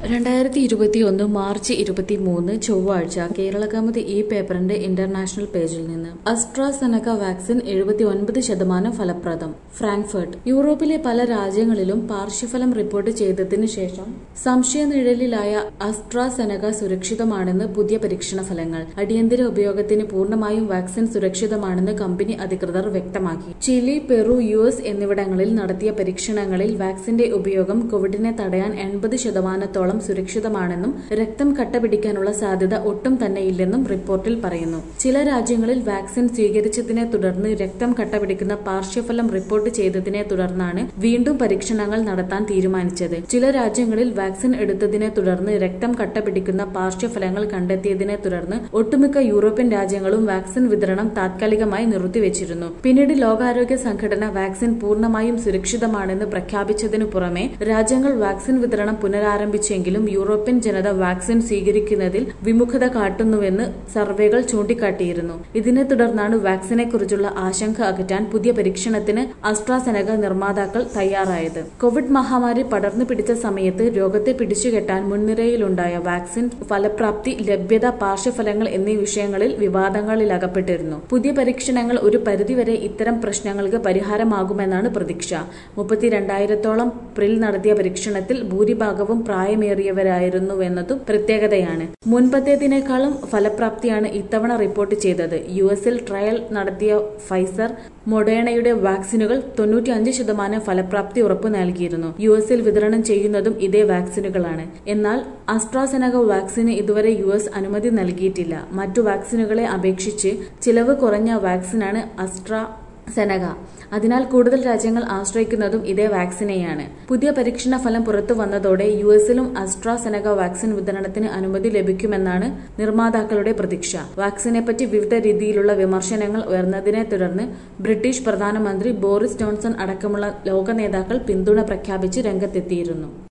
രണ്ടായിരത്തി ഇരുപത്തിയൊന്ന് മാർച്ച് ഇരുപത്തിമൂന്ന് ചൊവ്വാഴ്ച കേരളകൗമുദി ഈ പേപ്പറിന്റെ ഇന്റർനാഷണൽ പേജിൽ നിന്ന് അസ്ട്രാസെനക വാക്സിൻ എഴുപത്തി ഒൻപത് ശതമാനം ഫലപ്രദം ഫ്രാങ്ക്ഫർട്ട് യൂറോപ്പിലെ പല രാജ്യങ്ങളിലും പാർശ്വഫലം റിപ്പോർട്ട് ചെയ്തതിനു ശേഷം സംശയനിഴലിലായ അസ്ട്രാസെനക സുരക്ഷിതമാണെന്ന് പുതിയ പരീക്ഷണ ഫലങ്ങൾ അടിയന്തര ഉപയോഗത്തിന് പൂർണ്ണമായും വാക്സിൻ സുരക്ഷിതമാണെന്ന് കമ്പനി അധികൃതർ വ്യക്തമാക്കി ചിലി പെറു യു എസ് എന്നിവിടങ്ങളിൽ നടത്തിയ പരീക്ഷണങ്ങളിൽ വാക്സിന്റെ ഉപയോഗം കോവിഡിനെ തടയാൻ എൺപത് ശതമാനത്തോളം സുരക്ഷിതമാണെന്നും രക്തം കട്ടപിടിക്കാനുള്ള സാധ്യത ഒട്ടും തന്നെയില്ലെന്നും റിപ്പോർട്ടിൽ പറയുന്നു ചില രാജ്യങ്ങളിൽ വാക്സിൻ സ്വീകരിച്ചതിനെ തുടർന്ന് രക്തം കട്ടപിടിക്കുന്ന പാർശ്വഫലം റിപ്പോർട്ട് ചെയ്തതിനെ തുടർന്നാണ് വീണ്ടും പരീക്ഷണങ്ങൾ നടത്താൻ തീരുമാനിച്ചത് ചില രാജ്യങ്ങളിൽ വാക്സിൻ എടുത്തതിനെ തുടർന്ന് രക്തം കട്ടപിടിക്കുന്ന പാർശ്വഫലങ്ങൾ കണ്ടെത്തിയതിനെ തുടർന്ന് ഒട്ടുമിക്ക യൂറോപ്യൻ രാജ്യങ്ങളും വാക്സിൻ വിതരണം താത്കാലികമായി നിർത്തിവെച്ചിരുന്നു പിന്നീട് ലോകാരോഗ്യ സംഘടന വാക്സിൻ പൂർണ്ണമായും സുരക്ഷിതമാണെന്ന് പ്രഖ്യാപിച്ചതിനു പുറമെ രാജ്യങ്ങൾ വാക്സിൻ വിതരണം പുനരാരംഭിച്ചെങ്കിലും യൂറോപ്യൻ ജനത വാക്സിൻ സ്വീകരിക്കുന്നതിൽ വിമുഖത കാട്ടുന്നുവെന്ന് സർവേകൾ ചൂണ്ടിക്കാട്ടിയിരുന്നു ഇതിനെ തുടർന്നാണ് വാക്സിനെ കുറിച്ചുള്ള ആശങ്ക അകറ്റാൻ പുതിയ പരീക്ഷണത്തിന് അസ്ട്രാസെനക നിർമ്മാതാക്കൾ തയ്യാറായത് കോവിഡ് മഹാമാരി പടർന്നു പിടിച്ച സമയത്ത് രോഗത്തെ പിടിച്ചുകെട്ടാൻ മുൻനിരയിലുണ്ടായ വാക്സിൻ ഫലപ്രാപ്തി ലഭ്യത പാർശ്വഫലങ്ങൾ എന്നീ വിഷയങ്ങളിൽ വിവാദങ്ങളിലകപ്പെട്ടിരുന്നു പുതിയ പരീക്ഷണങ്ങൾ ഒരു പരിധിവരെ ഇത്തരം പ്രശ്നങ്ങൾക്ക് പരിഹാരമാകുമെന്നാണ് പ്രതീക്ഷ മുപ്പത്തിരണ്ടായിരത്തോളം പ്രിൽ നടത്തിയ പരീക്ഷണത്തിൽ ഭൂരിഭാഗവും പ്രായമേറിയവരായിരുന്നുവെന്നതും പ്രത്യേകതയാണ് മുൻപത്തേതിനേക്കാളും ഫലപ്രാപ്തിയാണ് ഇത്തവണ റിപ്പോർട്ട് ചെയ്തത് യു എസിൽ ട്രയൽ നടത്തിയ ഫൈസർ മൊഡേണയുടെ വാക്സിനുകൾ തൊണ്ണൂറ്റിയഞ്ച് ശതമാനം ഫലപ്രാപ്തി ഉറപ്പു നൽകിയിരുന്നു യു എസിൽ വിതരണം ചെയ്യുന്നതും ഇതേ വാക്സിനുകളാണ് എന്നാൽ അസ്ട്രാസെനക വാക്സിന് ഇതുവരെ യു എസ് അനുമതി നൽകിയിട്ടില്ല മറ്റു വാക്സിനുകളെ അപേക്ഷിച്ച് ചിലവ് കുറഞ്ഞ വാക്സിനാണ് അസ്ട്രാ സെനക അതിനാൽ കൂടുതൽ രാജ്യങ്ങൾ ആശ്രയിക്കുന്നതും ഇതേ വാക്സിനെയാണ് പുതിയ പരീക്ഷണ ഫലം പുറത്തു വന്നതോടെ യു എസിലും അസ്ട്രാസെനക വാക്സിൻ വിതരണത്തിന് അനുമതി ലഭിക്കുമെന്നാണ് നിർമ്മാതാക്കളുടെ പ്രതീക്ഷ വാക്സിനെപ്പറ്റി വിവിധ രീതിയിലുള്ള വിമർശനങ്ങൾ ഉയർന്നതിനെ തുടർന്ന് ബ്രിട്ടീഷ് പ്രധാനമന്ത്രി ബോറിസ് ജോൺസൺ അടക്കമുള്ള ലോക നേതാക്കൾ പിന്തുണ പ്രഖ്യാപിച്ച് രംഗത്തെത്തിയിരുന്നു